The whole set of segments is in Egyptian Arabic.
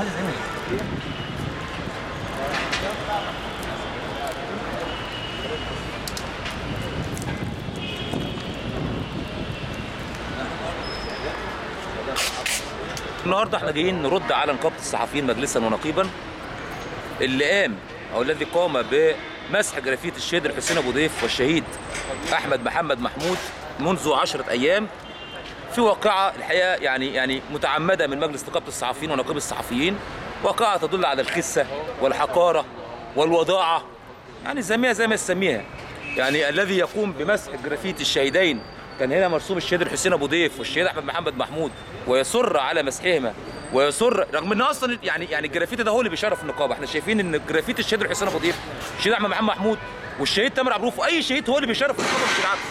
النهارده احنا جايين نرد على نقابه الصحفيين مجلسا ونقيبا اللي قام او الذي قام بمسح جرافيت الشهيد حسين ابو ضيف والشهيد احمد محمد محمود منذ عشرة ايام في واقعه الحقيقه يعني يعني متعمده من مجلس نقابه الصحفيين ونقيب الصحفيين واقعه تدل على الخسه والحقاره والوضاعه يعني سميها زي ما تسميها يعني الذي يقوم بمسح جرافيت الشهيدين كان هنا مرسوم الشهيد الحسين ابو ضيف والشهيد احمد محمد محمود ويصر على مسحهما ويصر رغم ان اصلا يعني يعني الجرافيتي ده هو اللي بيشرف النقابه احنا شايفين ان جرافيت الشهيد الحسين ابو ضيف الشهيد احمد محمد محمود والشهيد تامر عبد الرؤوف واي شهيد هو اللي بيشرف النقابه مش العكس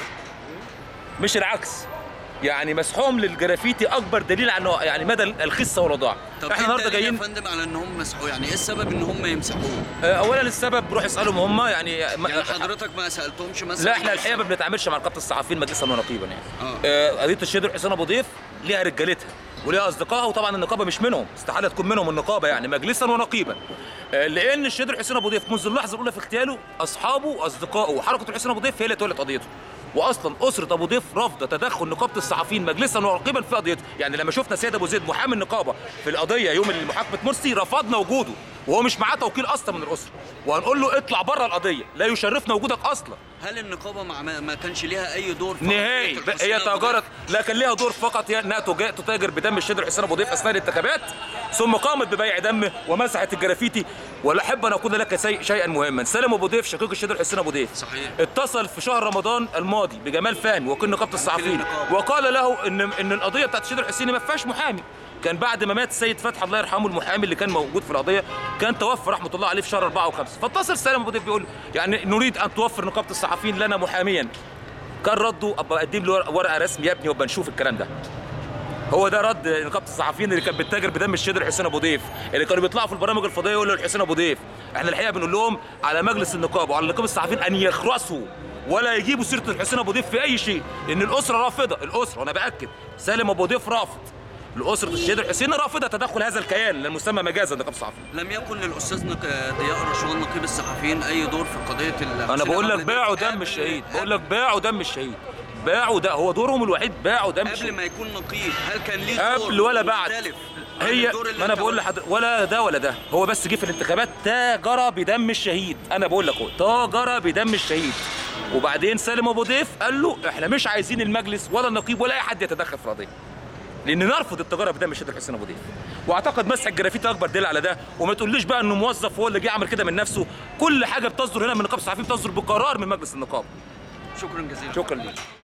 مش العكس يعني مسحهم للجرافيتي اكبر دليل على انه يعني مدى الخسه والوضاعه طب احنا إيه النهارده الدليل جايين يا فندم على ان هم مسحوه يعني ايه السبب ان هم يمسحوه؟ آه، اولا السبب روح اسالهم هم يعني ما- يعني حضرتك ما سالتهمش مثلا لا احنا الحقيقه ما بنتعاملش مع نقابه الصحفيين مجلسا ونقيبا يعني آه. آه، قضيه الشهيد حسين ابو ضيف ليها رجالتها وليها اصدقائها وطبعا النقابه مش منهم استحاله تكون منهم النقابه يعني مجلسا ونقيبا آه، لان الشهيد حسين ابو ضيف منذ اللحظه الاولى في اغتياله اصحابه واصدقائه وحركه الحسين ابو ضيف هي اللي تولت قضيته واصلا اسره ابو ضيف رافضه تدخل نقابه الصحفيين مجلسا ونقيبا في قضيته يعني لما شفنا سيد ابو زيد محامي النقابه في القضيه يوم محاكمه مرسي رفضنا وجوده وهو مش معاه توكيل اصلا من الاسره وهنقول له اطلع بره القضيه لا يشرفنا وجودك اصلا هل النقابه مع ما, ما كانش ليها اي دور في نهائي قضية هي الحسين أبو تاجرت لا كان ليها دور فقط هي انها تجا- تتاجر بدم الشهيد حسين ابو ضيف اثناء الانتخابات ثم قامت ببيع دمه ومسحت الجرافيتي ولا احب ان اقول لك سي- شيئا مهما سالم ابو ضيف شقيق الشهيد حسين ابو ضيف صحيح. اتصل في شهر رمضان الماضي بجمال فهمي وكيل نقابه الصحفيين النقابة. وقال له ان ان القضيه بتاعت الشهيد الحسيني ما فيهاش محامي كان بعد ما مات السيد فتحي الله يرحمه المحامي اللي كان موجود في القضيه كان توفى رحمه الله عليه في شهر 4 و5 فاتصل سالم ابو ضيف بيقول يعني نريد ان توفر نقابه الصحفيين لنا محاميا كان رده ابقى اقدم له ورقه رسمي يا ابني وابقى نشوف الكلام ده هو ده رد نقابه الصحفيين اللي كانت بتتاجر بدم الشهيد حسين ابو ضيف اللي كانوا بيطلعوا في البرامج الفضائيه يقولوا الحسين ابو ضيف احنا الحقيقه بنقول لهم على مجلس النقابه وعلى نقابه الصحفيين ان يخرسوا ولا يجيبوا سيره الحسين ابو ضيف في اي شيء لان الاسره رافضه الاسره وانا باكد سالم ابو ضيف رافض الاسره الشهيد الحسين رافضه تدخل هذا الكيان المسمى مجازا نقابه الصحفيين لم يكن للاستاذ نق... ضياء رشوان نقيب الصحفيين اي دور في قضيه ال- انا بقول لك قبل- باعوا دم قبل- الشهيد بقول لك باعوا دم الشهيد باعوا ده هو دورهم الوحيد باعوا دم قبل الشهيد ما يكون نقيب هل كان ليه دور قبل ولا بعد مختلف عن هي الدور اللي ما انا أنت بقول قلته؟ لحضرتك ولا ده ولا ده هو بس جه في الانتخابات تاجر بدم الشهيد انا بقول لك اهو تاجر بدم الشهيد وبعدين سالم ابو ضيف قال له احنا مش عايزين المجلس ولا النقيب ولا اي حد يتدخل في القضيه لان نرفض التجاره بدم الشهيد الحسين ابو ضيف واعتقد مسح الجرافيت اكبر دليل على ده وما تقوليش بقى انه موظف هو اللي جه عمل كده من نفسه كل حاجه بتصدر هنا من نقابه الصحفيين بتصدر بقرار من مجلس النقابه شكرا جزيلا شكرا ليك